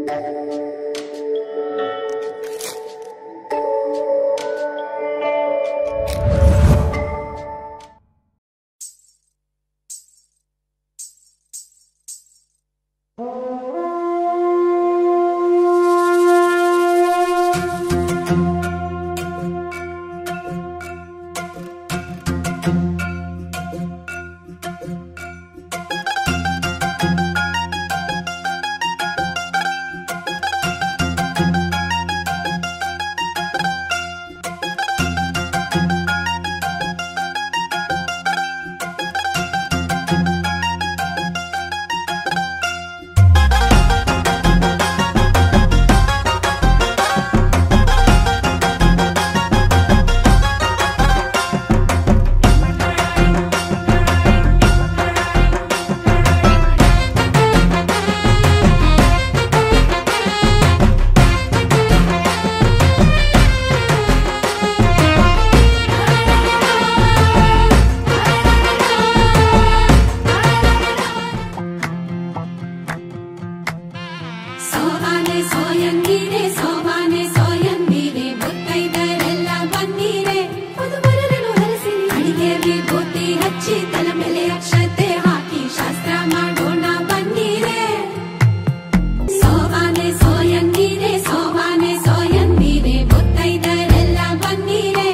ಸೋಬಾನೆ ಸೋಯಂದಿರೆ ಸೋಬಾನೆ ಸೋಯಂದಿರೆ ಮುತ್ತೈದರೆಲ್ಲ ಬನ್ನಿರೆ ಮಧುಬರರನ್ನು ಹರಸಿರಿ ಅಡಿಗೆ ವಿಭೂತಿ ಹಚ್ಚಿ ತಲೆ ಮೇಲೆ ಅಕ್ಷತೆ ಹಾಕಿ ಶಾಸ್ತ್ರ ಮಾಡೋಣ ಬನ್ನಿರೆ ಸೋಬಾನೆ ಸೋಯಂದಿರೆ ಸೋಬಾನೆ ಸೋಯಂದಿರೆ ಮುತ್ತೈದರೆಲ್ಲ ಬನ್ನಿರೆ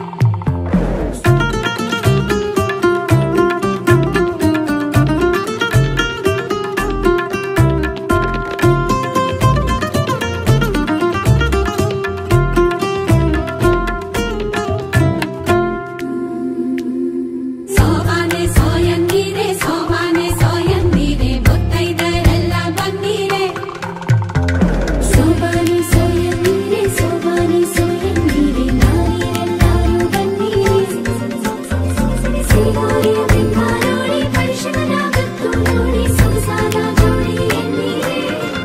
ಸೋಬಾನೆ ಸೋಯಂದಿರೆ ಸೋಬಾನೆ ಸೋಯಂದಿರೆ ಮುತ್ತೈದರೆಲ್ಲ ಬನ್ನಿರೆ ಸೋಬಾನೆ ಸೋಯಂದಿರೆ ಸೋಬಾನೆ ಸೋಯಂದಿರೆ ನಾರಿಯರೆಲ್ಲರೂ ಬನ್ನಿರೆ ಸಿಗೋರಿಯ ಬಿಂಬ ನೋಡಿ ಪರಿಶುಭನ ಗತ್ತು ನೋಡಿ ಸೊಗಸಾದ ಜೋಡಿ ಎನ್ನಿರೆ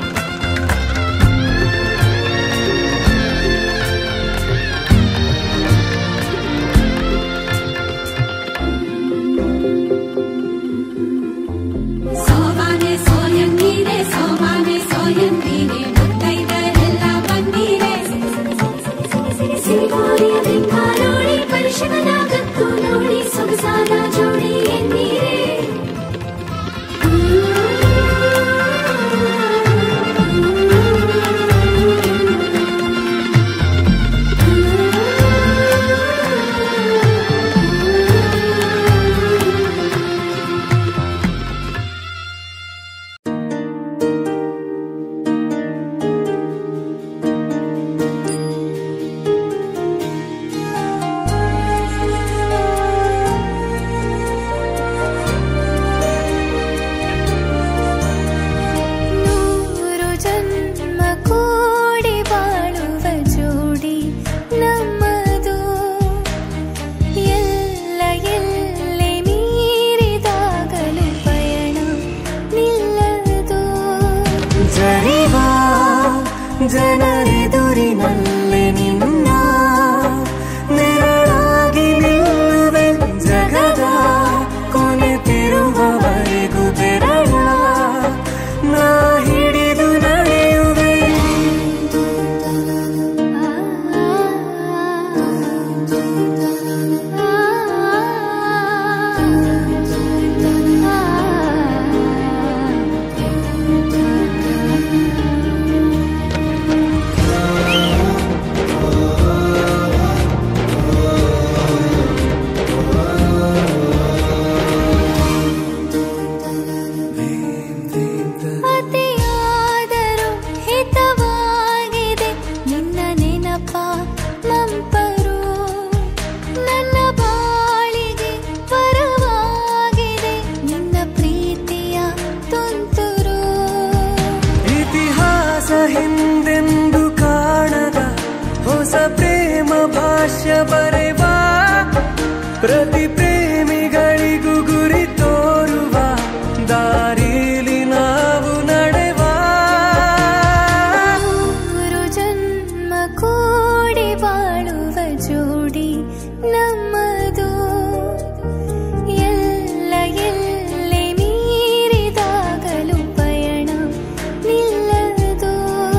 ಸೋಬಾನೆ ಸೋಯಂದಿರೆ ಸೋಬಾನೆ ಸೋಯಂದಿರೆ ಮುತ್ತೈದರೆಲ್ಲ ಬನ್ನಿರೆ ಸಿಗೋರಿಯ ಬಿಂಬ ನೋಡಿ ಪರಿಶುಭನ ಗತ್ತು ನೋಡಿ ಸೊಗಸಾದ ಜೋಡಿ ಎನ್ನಿರೆ ನೂರು ಜನ್ಮ ಕೂಡಿ ಬಾಳುವ ಜೋಡಿ ನಮ್ಮದು ಎಲ್ಲ ಎಲ್ಲೆ ಮೀರಿದಾಗಲೂ ಪಯಣ ನಿಲ್ಲದು ಜರಿವಾ ಜನರೆದುರಿನಲ್ಲಿ ನಿನ್ನ ನೆರಳಾಗಿ ನಿಲ್ಲುವೆ ಜಗದ ಕೊನೆತಿರುವವರೆಗೂ ಬೆರಳ ನಾ ಹಿಡಿದು ನಡೆಯುವೆ ಅತಿಯಾದರೂ ಹಿತವಾಗಿದೆ ನಿನ್ನ ನೆನಪ ಮಂಪರು ನನ್ನ ಬಾಳಿಗೆ ಪರವಾಗಿದೆ ನಿನ್ನ ಪ್ರೀತಿಯ ತುಂತುರು ಇತಿಹಾಸ ಹಿಂದೆಂದು ಕಾಣದ ಹೊಸ ಪ್ರೇಮ ಭಾಷ್ಯ ಬರೆವಾ ಪ್ರತಿ ಪ್ರೇಮಿಗಳಿಗೂ ಗುರಿ ತೋರುವ ದಾರಿಲಿ ನಾವು ನಡೆವಾ ಮೂರು ಜನ್ಮ ಕೂಡಿ ಬಾಳುವ ಜೋಡಿ ನಮ್ಮದು ಎಲ್ಲ ಎಲ್ಲೆ ಮೀರಿದಾಗಲೂ ಪಯಣ ನಿಲ್ಲದು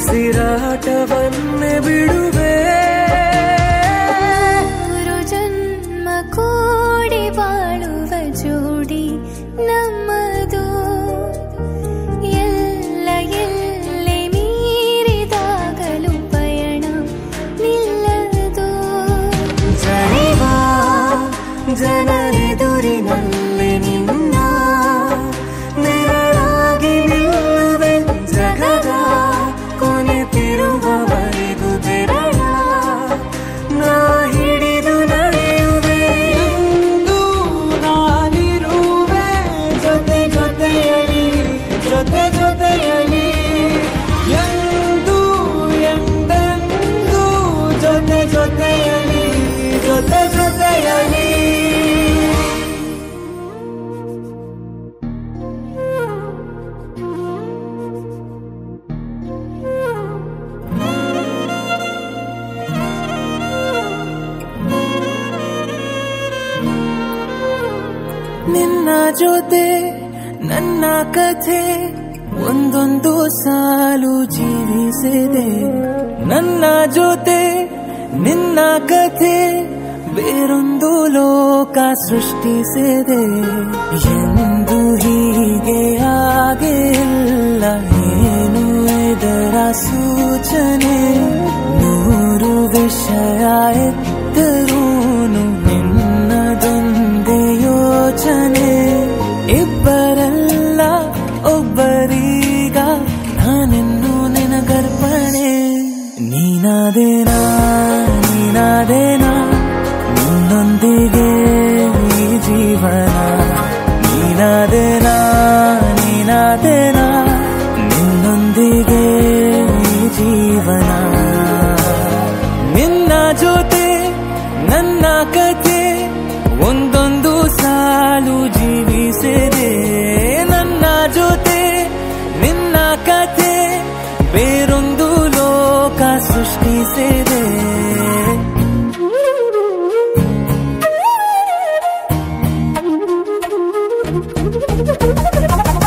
ಉಸಿರಾಟವನ್ನೇ ಬಿಡುವೆ ನೂರು ಜನ್ಮ ಕೂಡಿ ಬಾಳುವ ಜೋಡಿ ನಮ್ಮದು ಎಲ್ಲ ಎಲ್ಲೆ ಮೀರಿದಾಗಲೂ ಪಯಣ ನಿಲ್ಲದು ಜನಿವ ಜನರೆದುರಿನಲ್ಲಿ ನಿನ್ನ ನೆರಳಾಗಿ ನಿಲ್ಲುವೆ ಜಗದ ಕೊನೆತಿರುವವರೆಗೂ ಬೆರಳ ನಾ ಹಿಡಿದು ನಡೆಯುವೆ ಎಂದು ನಾನಿರುವೆ ಜೊತೆ ಜೊತೆಯಲಿ ಜೊತೆ ಜೊತೆಯಲಿ ಎಂದು ಎಂದೆಂದು ಜೊತೆ ಜೊತೆಯಲಿ ಜೊತೆ ಜೊತೆಯಲಿ ನಿನ್ನ ಜೊತೆ ನನ್ನ ಕಥೆ ಒಂದೊಂದು ಸಾಲು ಜೀವಿಸಿದೆ ನನ್ನ ಜೊತೆ ನಿನ್ನ ಕಥೆ ಬೇರೊಂದು ಲೋಕ ಸೃಷ್ಟಿಸಿದೆ ಎಂದು ಹೀಗೆ ಆಗಿಲ್ಲ ಏನು ಇದರ ಸೂಚನೆ ನೂರು ವಿಷಯ ಎತ್ತರೂನು ನಿನ್ನದೊಂದೇ ಯೋಚನೆ ಇಬ್ಬರಲ್ಲ ಒಬ್ಬರೀಗ ನಾನೆನ್ನು ನಿನಗರ್ಪಣೆ ನೀನಾದೇನಾ ನೀನಾದೇನಾ ನಿನ್ನೊಂದಿಗೆ ಈ ಜೀವನ ನೀನಾದೇನಾ ನೀನಾದೇನಾ ನಿನ್ನೊಂದಿಗೆ ಈ ಜೀವನ ನಿನ್ನ ಜೊತೆ ನನ್ನ ಕಥೆ ಒಂದೊಂದು ಸಾಲು ಜೀವಿಸಿದೆ ನನ್ನ ಜೊತೆ ನಿನ್ನ ಕಥೆ ಬೇರೊಂದು ಲೋಕ ಸೃಷ್ಟಿಸಿದೆ Thank you.